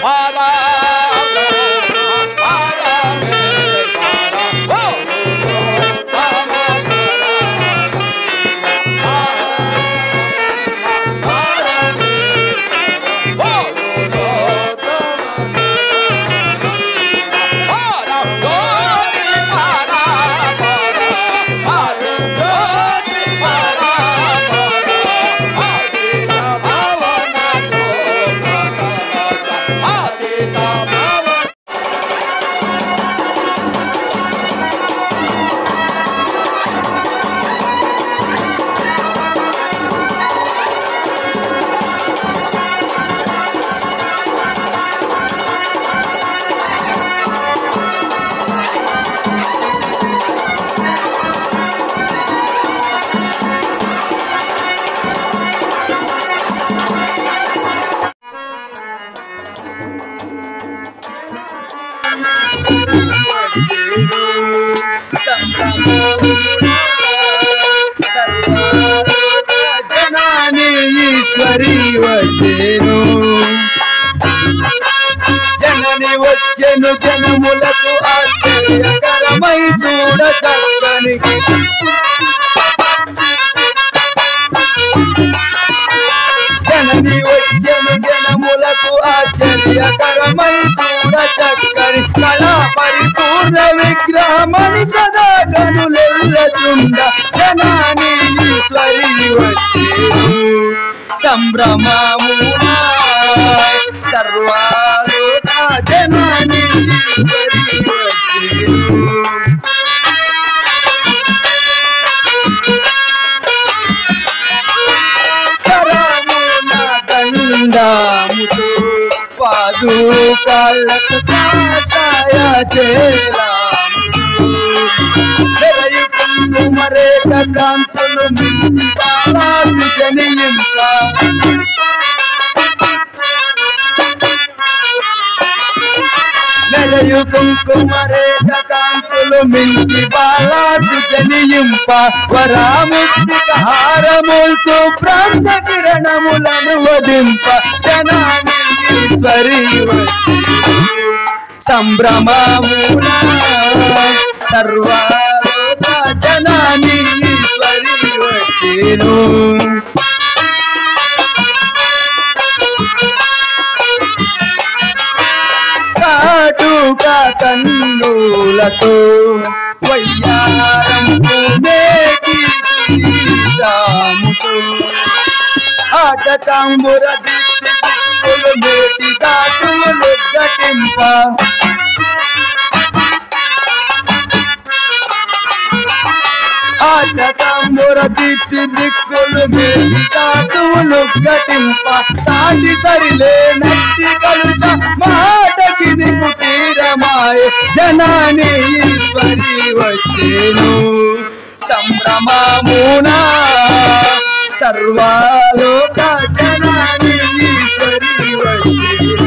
జనాని ఈశ్వరి వచ్చేను జనని వచ్చెను జనములకు ఆశ్చర్యకరమై చూడ చక్కని జనని వచ్చెను జనములకు ఆశ్చర్యకరమై చూడ చక్కని కళా పరిపూర్ణ విగ్రహమని సదా కనులెల్లచుండ జనాని ఈశ్వరి వచ్చేను సంభ్రమమునా సర్వాలోక జనాని ఈశ్వరి వచ్చేను కరమున దండాముతో పాదు కాళ్ళకు కాషాయ చేరాము మెరయుకుందు మరేక కాంతులు మించి బాలాసి జనింప మెరయు కుంకుమరేక కాంతులు మించి బాలాసి జనింప వరాముక్తిక హారముల్ సుప్రాంశ కిరణములను వదింప జనాని ఈశ్వరి వచ్చి సంభ్రమమున సర్వాలోక జనాని ఈశ్వరి వచ్చేను కాటుక కన్నులతో వయ్యారం నేటి రాముతో ఆట తాంబుర దిక్కులు నేటి దాటులు గటింప ఆట తాంబుర దిట్టి దిక్కులు నేటి దాటులు గటింప సాటి సరిలే నట్టి కలుచ మాటకి దిక్కు తీరమాయ జనాని ఈశ్వరి వచ్చేను సంభ్రమమునా సర్వాలోక జనాని ఈశ్వరి వచ్చేను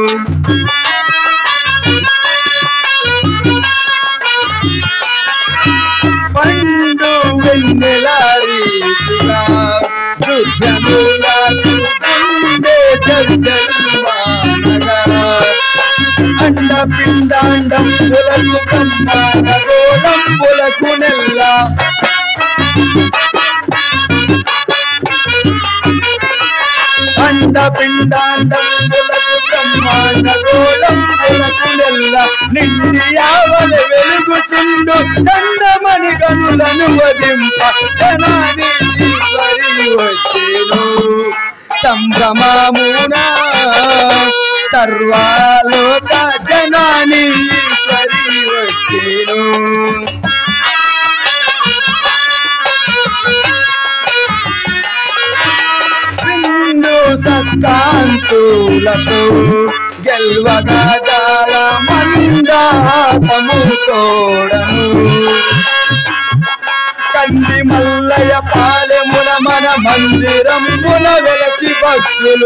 పండు వెన్నెల రీతిగా దుర్జనులకు గుండె జల్జల్వానగా అండ పిండాండం పులకు కమ్మాన గోళం పులకు నెల్ల అండ పిండాండం పులకు కమ్మాన గోళం పులకు నెల్ల నిండి యావల వెలుగు చిండు దండమని కనులను వదింప జనాని ఈశ్వరి వచ్చేను సంభ్రమమునా సర్వాలోక జనాని ఈశ్వరి వచ్చేను బిందు సత్కాంతులతో గెల్వగా జాల మందాసముతోడను కంది మల్లయ్య పాలెమున మన మందిరం మున వెలసి భక్తులు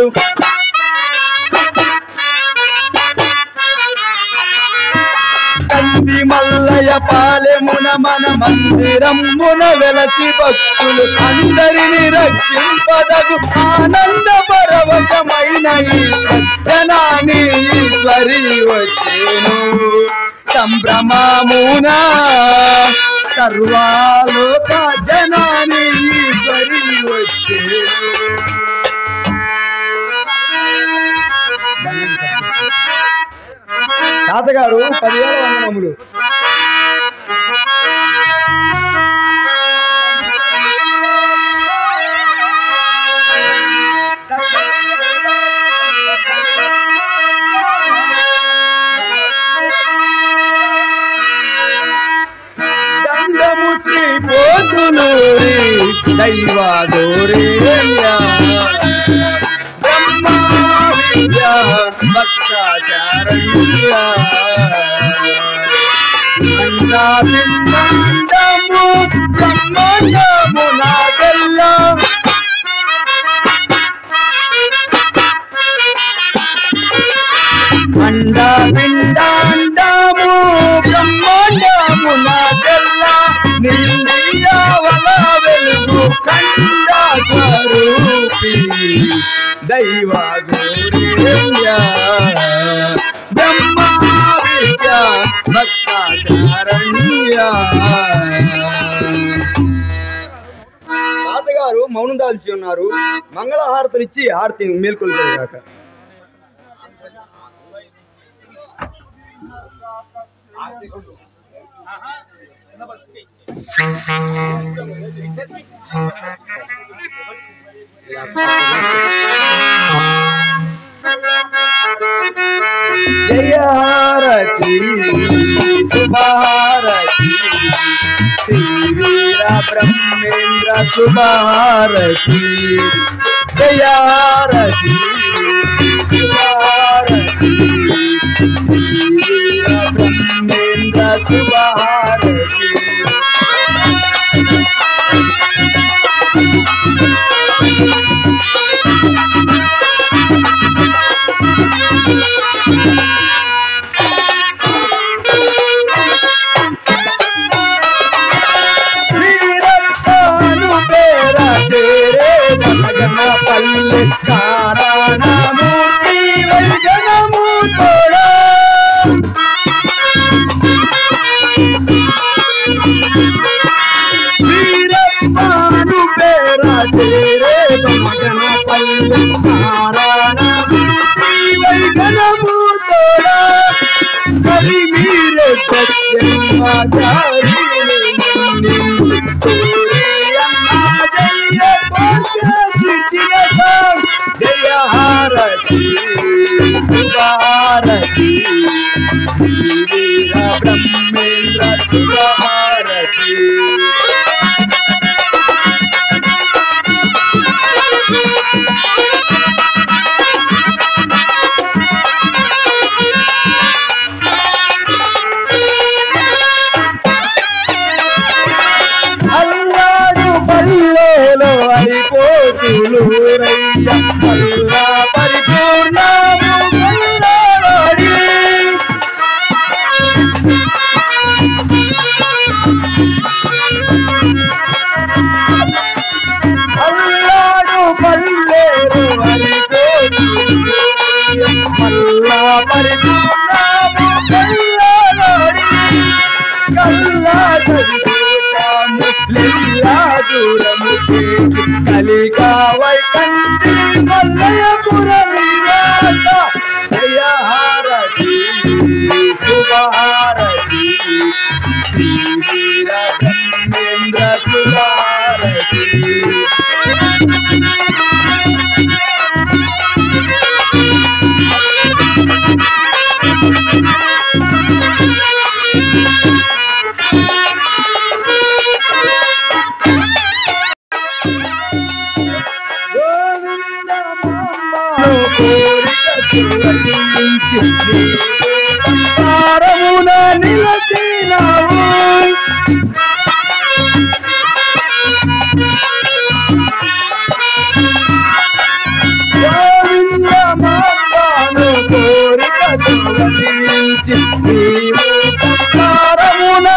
కంది మల్ల మల్లయ పాలెమున మన మందిరమున వెలసి భక్తులు అందరిని రక్షింపదగు ఆనంద పరవశమైన ఈ సత్యనాని ఈశ్వరి వచ్చేను సంభ్రమమున సర్వాలోక జనాని ఈశ్వరి వచ్చేను తాతగారు పదివేల వందనములు దండము శ్రీ పోతులూరి దైవాదోరేయ బ్రహ్మ విద్య భక్తాచారణ్య అండాపిండండము బ్రహ్మాండము నాకెల్లా అండ పిండాండము బ్రహ్మాండము నాకెల్లా నిండియావల వెలుగు కండ స్వరూపి దైవ గౌరీయ బ్రహ్మ విద్య భక్తాచారణ్య తాతగారు మౌనం దాల్చి ఉన్నారు మంగళహారతులు ఇచ్చి హారతి మేల్కొల్పాక జయహారతి శుభహారతి శ్రీ వీర బ్రహ్మేంద్ర శుభహారతి జయహారతి శుభహారతి శ్రీ వీర బ్రహ్మేంద్ర శుభహారతి వీరప్పను పేర తేరే గగన పల్లె కారణమూర్తి వైగనము తోడా వీరప్పను పేర తేరే గగన పల్లె కారణమూర్తి వైగనము తోడా కవి మీరే సత్యమాచారి జయ హారతి శుభారతి వీర బ్రహ్మేంద్ర శుభారతి అల్లాడు పల్లెలో అయిపోతులు రయ్య అల్లా పరిపూర్ణము కల్లాడి అల్లాడు పల్లెలు అయిపోతులు మల్లా పరిపూర్ణము కల్లాడి కల్లా చదివేశాము లెల్లా దూరము చేసి కలిగా వైకంఠి మల్లయపుర నివాస జయహారతి శుభహారతి శ్రీ వీర బ్రహ్మేంద్ర శుభారతి సంసారమున నిలచినావు గోవిందమాంబాను కోరిక తొలగించి నీవు సంసారమున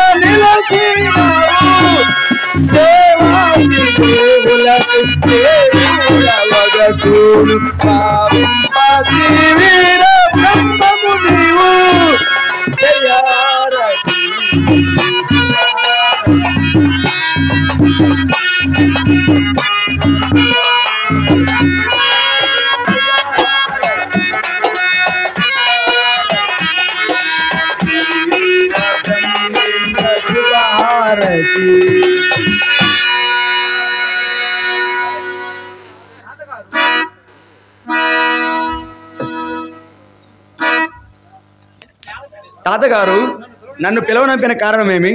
తాతగారు నన్ను పిలవనంపిన కారణమేమి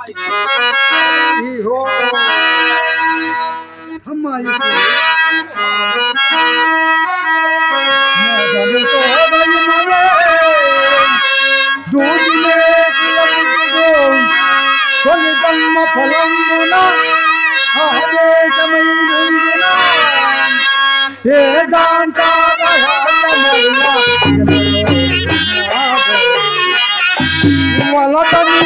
ఈహో. అమ్మా ఈశ్వరి. మోదముతో దయమవే. దూదిలే కులముతో తొలితమ్మ ఫలమున ఆదేశమైనందున వేదాంతాదయాలమల్ల వలదని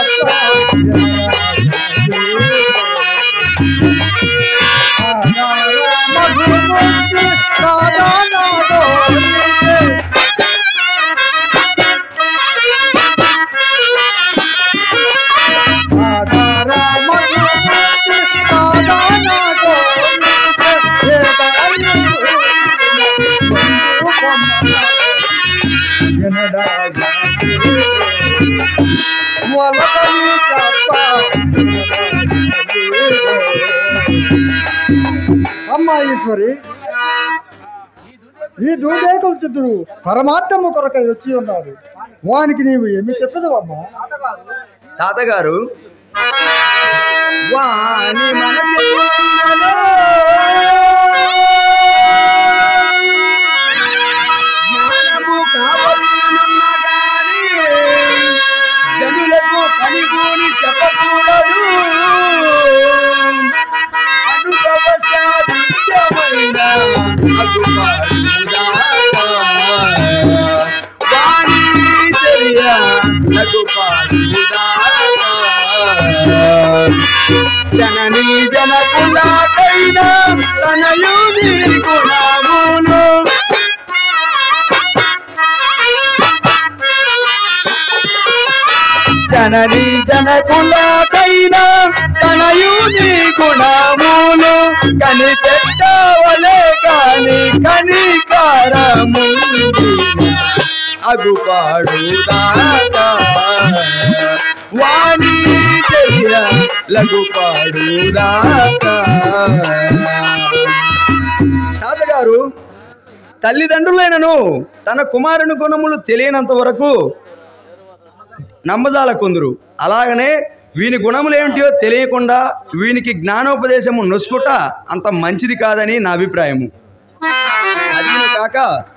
వలదని అమ్మా ఈశ్వరి ఈ దూదేకుల చిత్రుడు పరమాత్మ కొరకై వచ్చి ఉన్నాడు వానికి నీవు ఏమి చెప్పదవమ్మా తాతగారు వాని మనసు మానవు కావలసిన గాని జనులకు పనిగూని చెప్పకూడదు అనుభవశాదృశ్యమైన అగుపాడుదాకా. వాణి చర్య అగుపాడుదాకా. జననీ జనకులాకైనా తనయుని గుణములు జనని జనకులకైనా తనయుని గుణములు కని పెట్టవలే కాని కనికారము అగుపాడు దాకా వాణి చెయ్య లగుపాడు దాకా తాతగారు తల్లిదండ్రులైనను తన కుమారుని గుణములు తెలియనంత వరకు నమ్మజాల కొందరు అలాగనే వీని గుణములు ఏమిటో తెలియకుండా వీనికి జ్ఞానోపదేశము నొసుకుట అంత మంచిది కాదని నా అభిప్రాయము అదీను కాక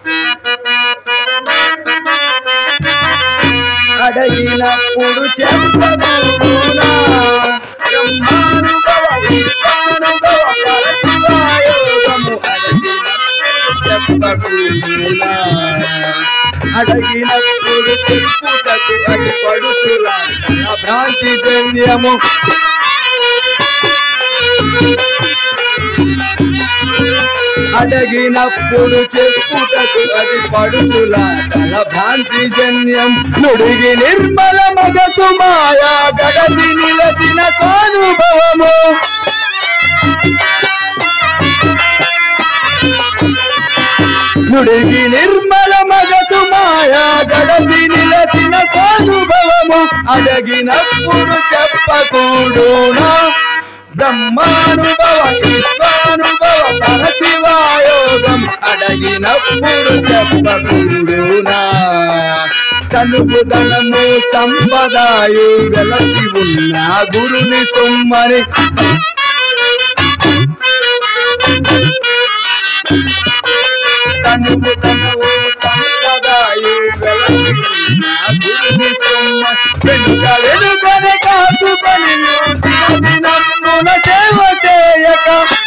అడగినప్పుడు చెప్పబోనా బ్రహ్మానుభవ విశ్వానుభవ పరశివాయోగము అడగినప్పుడు చెప్పబోనా అడగినప్పుడు చెప్పుటకు అది పడుచులా భ్రాంతి జన్యము అడగినప్పుడు చెప్పుటకు అది పడుచులా తల భ్రాంతి జన్యం నుడిగి నిర్మల మగసు మాయా గడసి నిలసిన స్వానుభవము నుడిగి నిర్మల మగసు మాయా గడసి నిలచిన స్వానుభవము అడగినప్పుడు చెప్పకూడునా బ్రహ్మానుభవ విశ్వానుభవ పరశివాయోగం అడగినప్పుడు చెప్పకూడునా కలుపు ధనము సంపదాయు వెలసి ఉన్న గురుని సొమ్మని కనుము తనువు సంపదాయు వెలసి ఉన్న గురుని సొమ్మ వెనుక వెనుకన కాసుకొని దినమున సేవ చేయక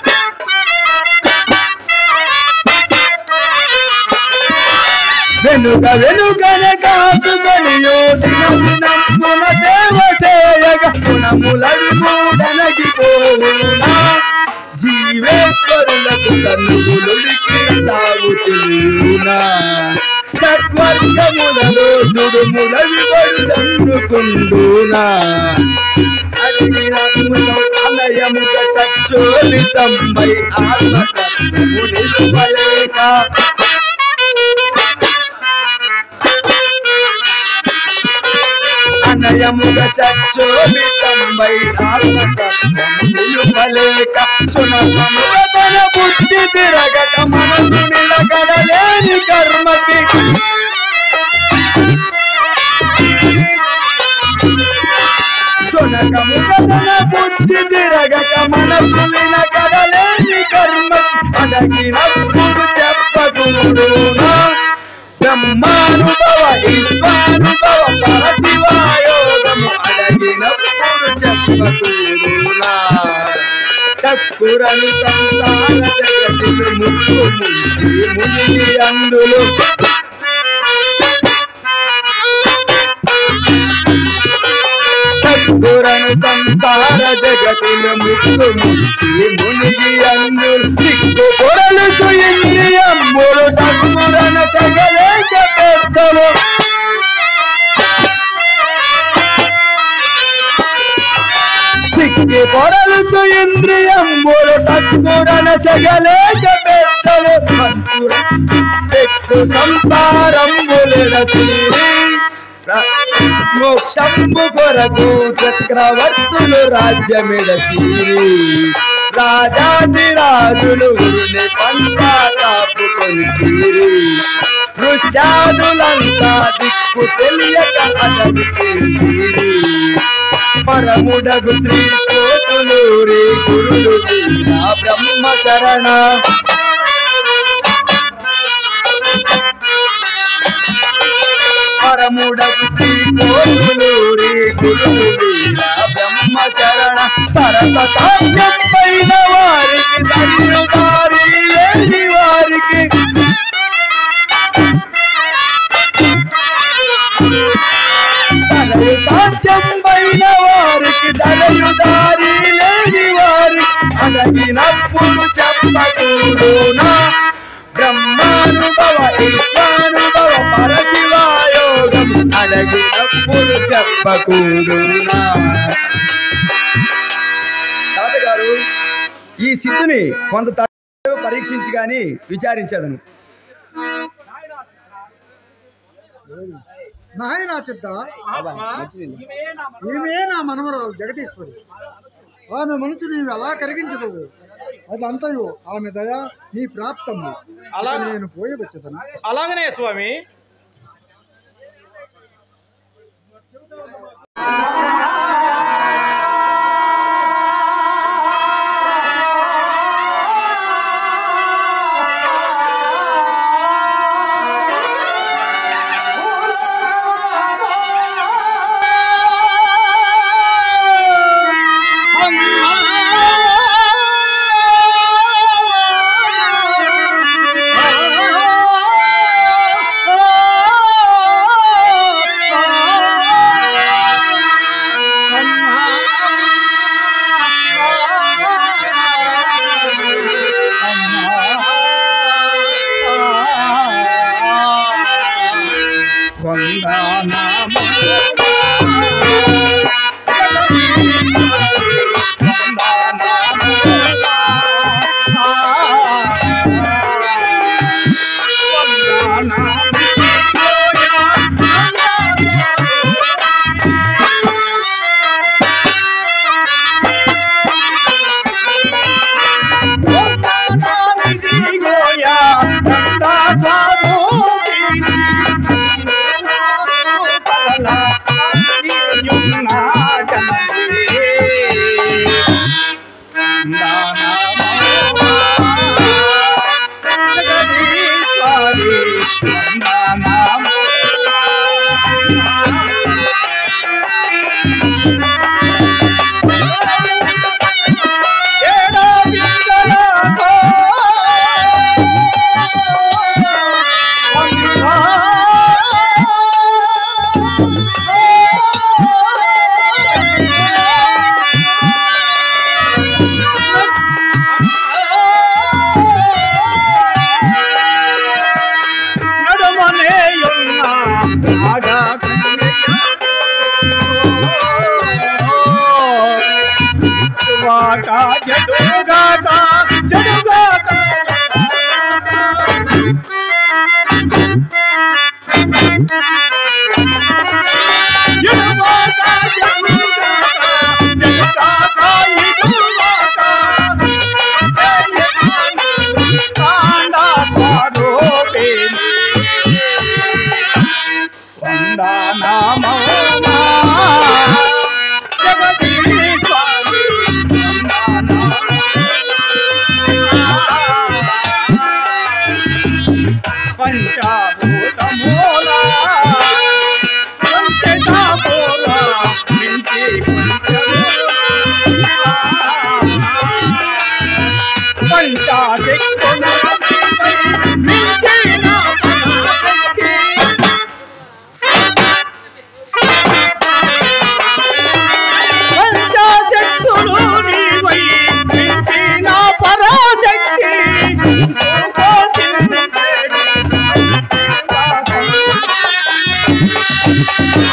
వెనుక వెనుకన కాసుకొని దినమున సేవ చేయక గుణములవి మూడనకి పోవునా జీవేశ్వరులకు కన్నుగులుడికి తావు తెలియనా సత్వర్గములలో దుడుములవి పడుదన్నుకుండునా అలయముగ సచ్చోలితమ్మై ఆత్మతత్వము నిలువలేక అనయముగ చచ్చోలితమ్మై ఆత్మతత్వము నిలువలేక సునకముగ తన బుద్ధి తిరగక మనసు నిలకడలేని కర్మకి ఏకముగతన బుద్ధి తిరగక మనసు విన కడలేని కర్మ అడగినప్పుడు చెప్పకుడునా బ్రహ్మానుభవ ఈశ్వరానుభవ పరశివాయోగము అడగినప్పుడు చెప్పకుడునా తక్కురను సంసార జగతిని ముక్కు ముంచి మునిగి అందులో తక్కురను సంసార జగతిని ముక్కు ముంచి మునిగి అందులు చిక్కు పొరలు ఇంద్రియమ్ములు తక్కురను సగలేక పెద్దలు సిక్కి పొరలుచు ఇంద్రియంబులు తక్కురన సగలేక పెద్దలు భక్తుల ఎక్కు సంసారంబులెడసి మోక్షంబు కొరకు చక్రవర్తులు రాజ్యమిడసీరి రాజాది రాజులు ఊరిని పంచా కాపుకొని తీరి వృషాదులంతా దిక్కు తెలియక అతడికి తీరి పరముడగు శ్రీ కోతులూరి గురుడు వీరా బ్రహ్మ శరణ పరముడగు శ్రీ కోతులూరి గురుడు వీరా బ్రహ్మ శరణ సరస కావ్యం పైన వారికి ధన్యు దారి లేని వారికి తనయు సాధ్యం పైన వారికి తనయు దారి లేని వారి అడగినప్పుడు చెప్పకూడునా బ్రహ్మానుభవ ఈశ్వరానుభవ పరశివాయోగం అడగినప్పుడు చెప్పకూడునా తాతగారు ఈ సిద్ధుని కొంత తక్కువ పరీక్షించి గాని విచారించదను నాయనా చిత్త ఈమె నా మనమరాలు జగదీశ్వరి ఆమె మనసు నీవు ఎలా కరిగించదు అదంతయు ఆమె దయ నీ ప్రాప్తము అలా- ఇక నేను పోయి వచ్చేదను అలాగనే స్వామి వందనామౌనా జగదీశ్వరి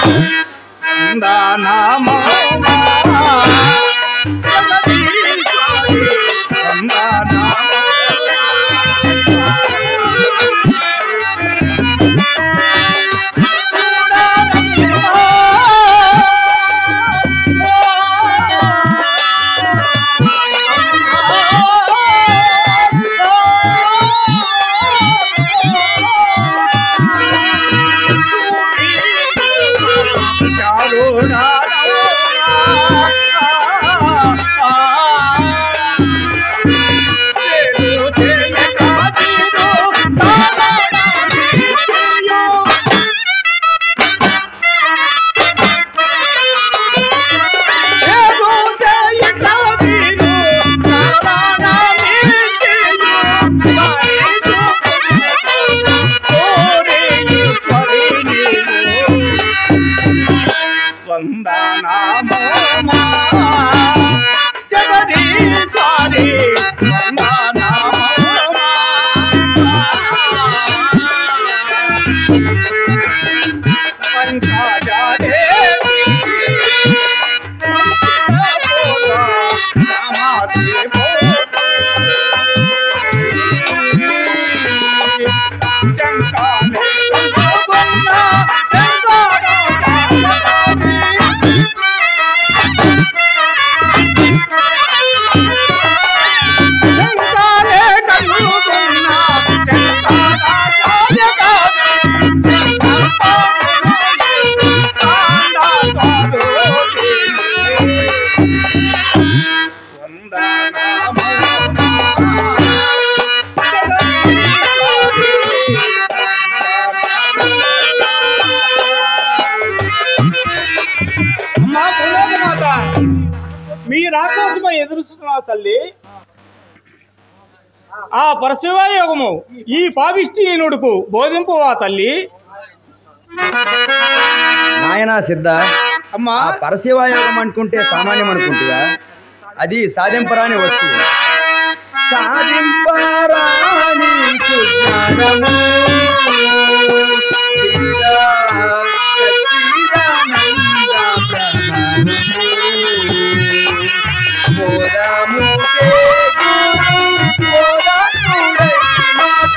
జగదీశ్వరి అమ్మా పుణ్యమాత మీ రాకోసమై ఎదురుస్తున్నా తల్లి ఆ పరశివ యోగము ఈ పావిష్టిహీనుడుకు బోధింపువా తల్లి నాయనా సిద్ధ అమ్మా ఆ పరశివాయోగం అనుకుంటే సామాన్యం అనుకుంటుగా అది సాధింపరాని వస్తువు సాధింపరాని సుజ్ఞానము తీరా సచ్చిదానంద ప్రధానము. మోదము చేకూరు మోదముడై మాత.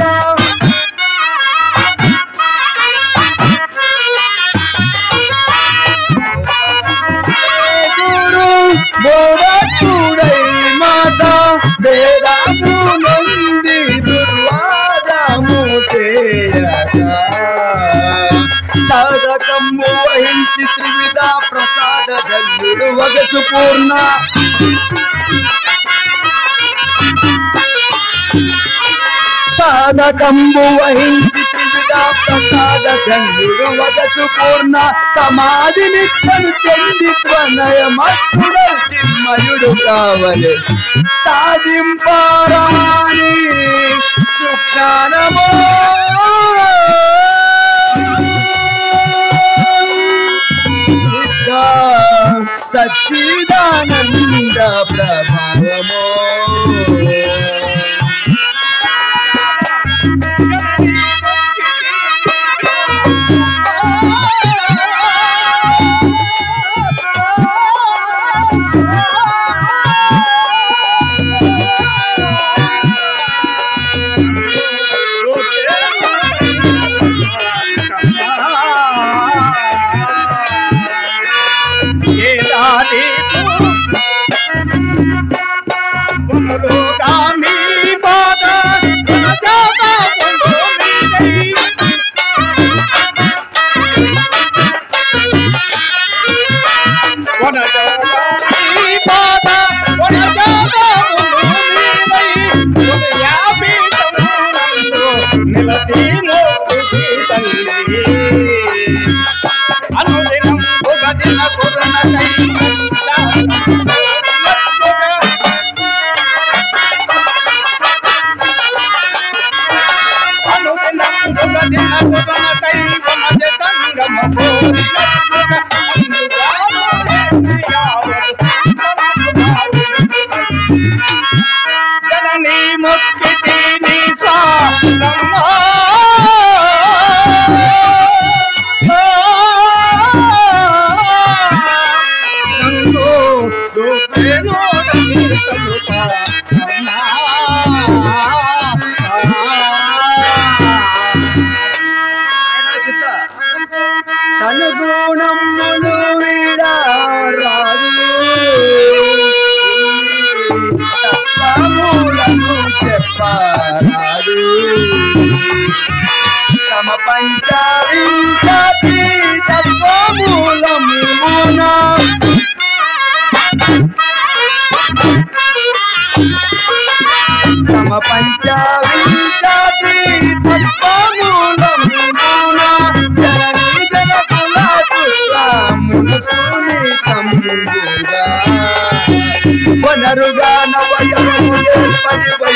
గురు బోధకుడై మాత వేదాము నంది దుర్వాదము చేయగా సాధకము వహించి త్రివిధ ప్రసాద ధన్యుడు వగసు పూర్ణ సాధకంబు వహించి త్రివిధ ప్రసాద ధన్యుడు వగసు పూర్ణ సమాధి నిత్యను చెంది త్వనయమత్తుడ చిన్మయుడు కావలే సాధింపారాని సుజ్ఞానమో సచ్చిదానంద ప్రభావమో నిలచి మోక్షి తల్లి అనుదినం భుగదిన కురుణ అనుదినం భుగదిన కురుణ కైవమజ సంగమ జననీ ముక్తి నీ స్వామి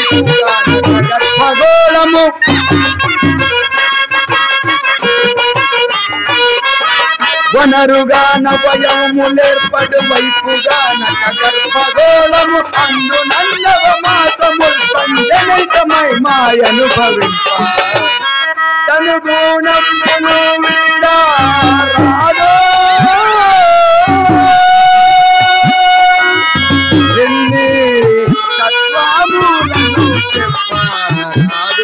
ఖగోళము వనరుగా నవయములేర్పడు వైపుగా నట గర్భగోళము అందు నన్నవ మాసము సంజనితమై మాయనుభవింప తను గుణమును వీడా రాదో ఎన్ని తత్వములను చెప్పరాదు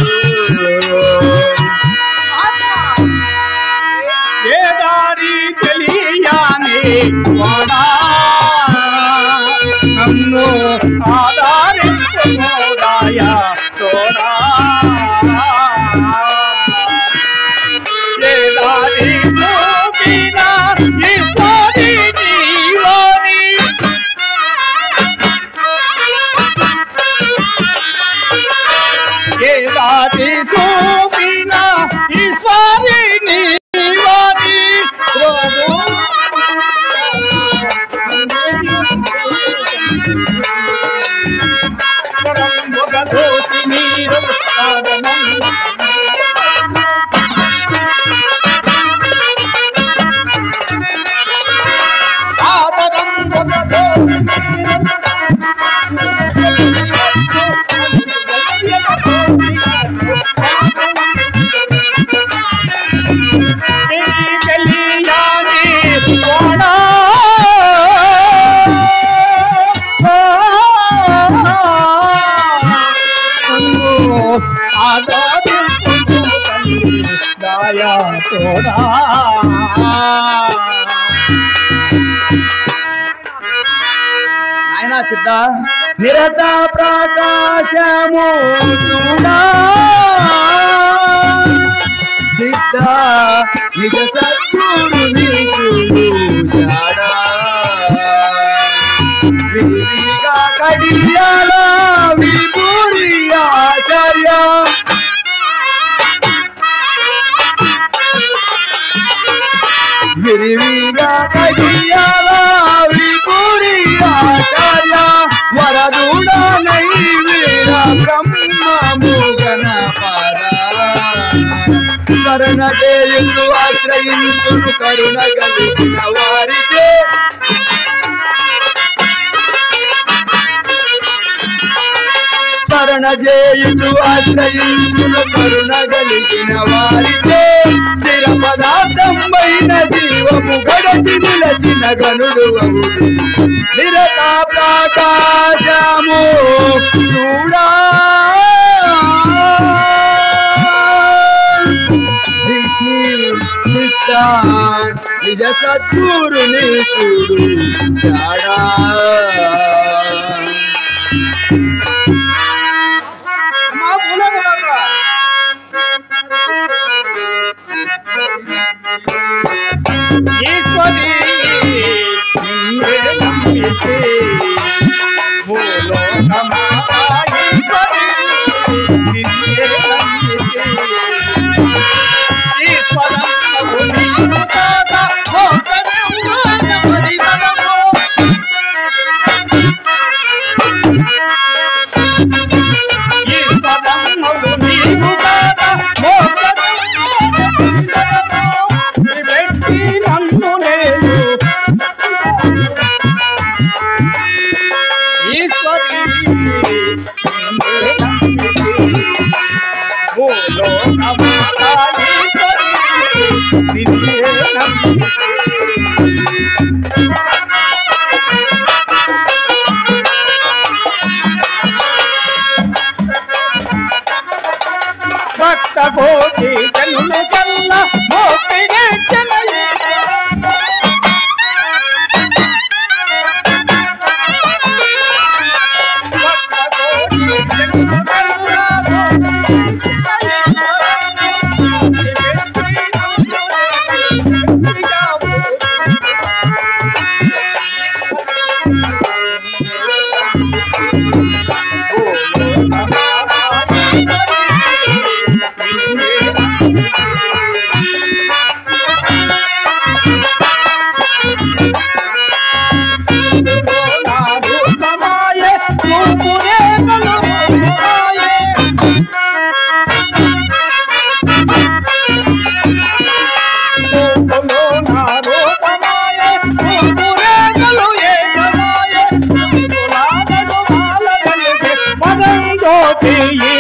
ఏ దారి తెలియని వాడా నన్ను ఆధారించుకోదాయ తోడా ఏ దారి చూపినా ఈశ్వరి నీవని ఏ దారి చూపినా ఈశ్వరి నీవని ప్రభు పరంబొగదోసి నీరు సాధనం ఆదరం బొగదోసి దయా తోడా నాయనా సిద్ధ నిరత ప్రకాశము చూడా సిద్ధ నిజ సత్యుడు నీకు జాడా విరిగా కడియాల విపురి ఆచార్య విరివిగా కడియాల విపురి ఆచార్య వరదుడ నైవీర బ్రహ్మము గణపద కరుణ చేయుడు ఆశ్రయించును కరుణ కలిగిన వారిచే స్మరణ చేయుచు ఆశ్రయించును కరుణ కలిగిన వారిచే స్థిర పదార్థమైన జీవము గడచి నిలచిన గనుడు అవుడు నిరత ప్రకాశము చూడా సిద్ధ నిజ సద్గురుని చూడు జాడా అమ్మా పూలగలక ఈశ్వరి నిన్నే నమ్మితే భూలోకమాత ఈశ్వరి నిన్నే నమ్మితే ఈశ్వరమ్మగు నీవు కాదా మోక్షము పరిగణము ఈశ్వరమ్మగు నీవు కాదా మోక్షము పెట్టి నన్ను నేను ఈశ్వరి భూలోకమాత ఈశ్వరి నిన్నే నమ్మితే భక్త కోటి జన్మ కల్ల మోపిగే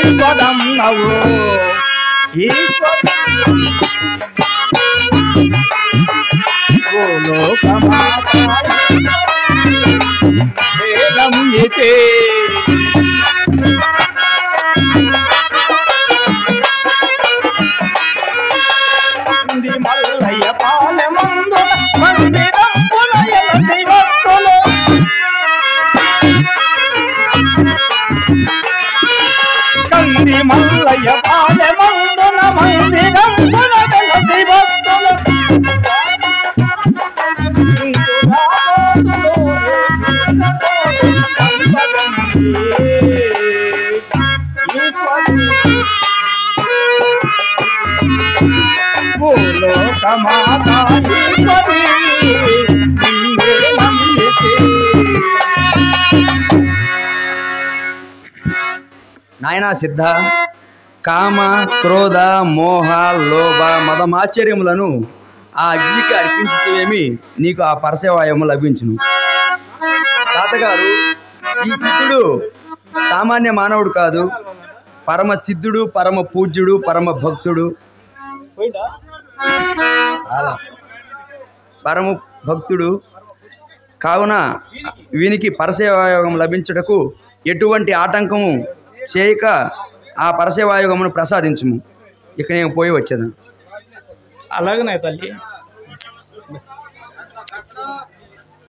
ఈశ్వరమ్మవు ఈశ్వర గోలోకమాతే మంది మల్లయ్య పాలెమందు మందిరం పులయల శివత్తులు కంది మల్లయ్య పాలెమందున మందిరం పులయల శివత్తులు బోలో కమాతా ఈశ్వరి నిన్నే నమ్మితే నాయనా సిద్ధ కామ క్రోధ మోహ లోభ మదమాశ్చర్యములను ఆ అగ్నికి అర్పించితేమి నీకు ఆ పరసవాయము లభించును తాతగారు ఈ సిద్ధుడు సామాన్య మానవుడు కాదు పరమ సిద్ధుడు పరమ పూజ్యుడు పరమ భక్తుడు పోయిందా పరమ భక్తుడు కావున వీనికి పరసేవాయోగం లభించుటకు ఎటువంటి ఆటంకము చేయక ఆ పరసేవాయోగమును ప్రసాదించుము ఇక నేను పోయి వచ్చేదాను అలాగనే తల్లి